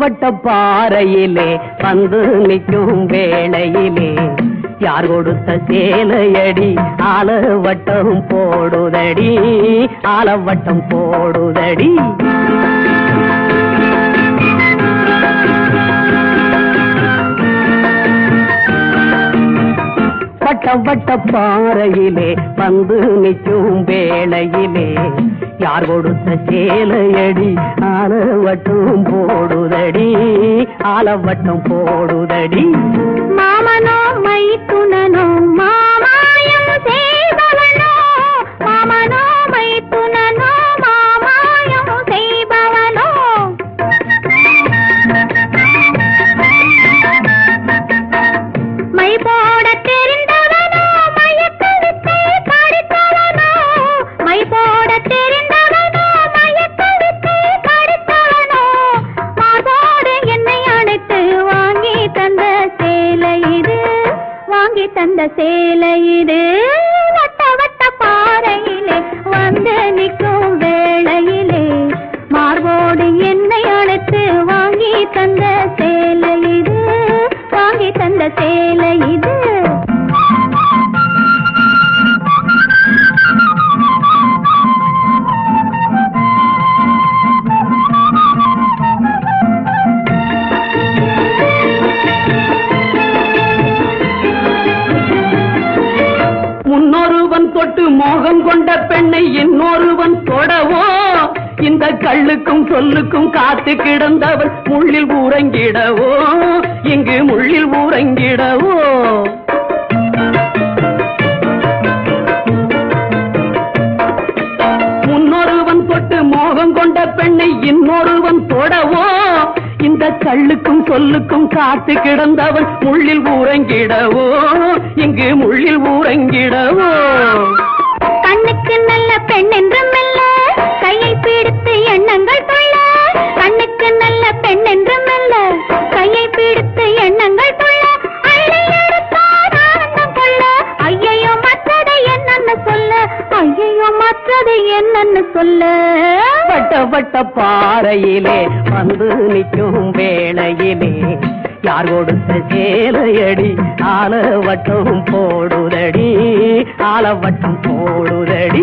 வட்ட பாறையிலே வந்து நிற்கும் வேளையிலே யார் கொடுத்த சேலையடி ஆல வட்டம் போடுதடி ஆல வட்டம் போடுதடி வட்ட வட்ட பாறையிலே வந்து நிற்கும் வேளையிலே யார் கொடுத்த சேலையடி ஆலவட்டம் போடுதடி ஆலவட்டம் போடுதடி மாமனோ மைத்துனனோ மாமாயம் செய்பவனோ மாமனோ மைத்துனனோ மாமாயம் செய்பவனோ மை போட தெரிந்தவனோ மயக்க வித்தை படித்தவனோ மை போட தெரிந்தவனோ மயக்க வித்தை படித்தவனோ மாதோடு என்னை அணைத்து வாங்கி தந்த சேலை இது வாங்கி தந்த சேலை இது வட்ட வட்ட பாறையிலே வந்து நிற்கும் வேளையிலே மார்போடு என்னை அழைத்து வாங்கி தந்த சேலை இது வாங்கி தந்த சேலை இது முன்னொருவன் தொட்டு மோகம் கொண்ட பெண்ணை இன்னொருவன் தொடவோ இந்த கள்ளுக்கும் சொல்லுக்கும் காத்து கிடந்தவள் முள்ளில் ஊறங்கிடவோ இங்கு முள்ளில் ஊறங்கிடவோ முன்னொருவன் தொட்டு மோகம் கொண்ட பெண்ணை இன்னொருவன் தொடவோ இந்த கள்ளுக்கும் சொல்லுக்கும் காத்து கிடந்தவன் முள்ளில் ஊறங்கிடவோ இங்கு முள்ளில் ஊறங்கிடவோ கண்ணுக்கு நல்ல பெண் என்று மெல்ல கையை பிடித்து எண்ணங்கள் கொள்ள கண்ணுக்கு நல்ல பெண் என்று மெல்ல கையை பிடித்து எண்ணங்கள் கொள்ள அள்ளி எடுத்தார் ஆனந்தம் கொள்ள ஐயையோ மற்றதை என்னன்னு சொல்ல ஐயையோ மற்றதை என்னன்னு சொல்ல வட்ட வட்ட பாறையிலே வந்து நிற்கும் வேளையிலே யார் கொடுத்த சேலையடி ஆலவட்டம் போடுதடி ஆலவட்டம் போடுதடி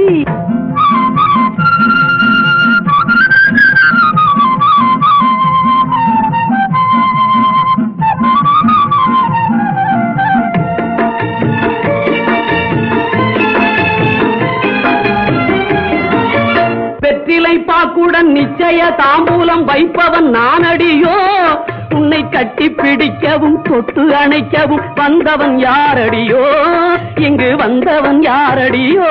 வெற்றிலை பாக்குடன் நிச்சய தாம்பூலம் வைப்பவன் நானடியோ உன்னை கட்டி பிடிக்கவும் தொட்டு அணைக்கவும் வந்தவன் யாரடியோ இங்கு வந்தவன் யாரடியோ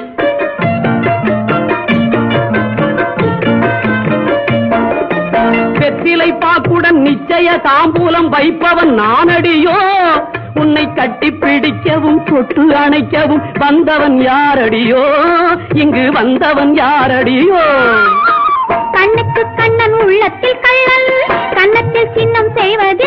வெற்றிலை பாக்குடன் நிச்சய தாம்பூலம் வைப்பவன் நானடியோ உன்னை கட்டி பிடிக்கவும் தொட்டு அணைக்கவும் வந்தவன் யாரடியோ இங்கு வந்தவன் யாரடியோ கண்ணுக்கு கண்ணன் உள்ளத்தில் கள்ளன் கண்ணத்தில் சின்னம் செய்வது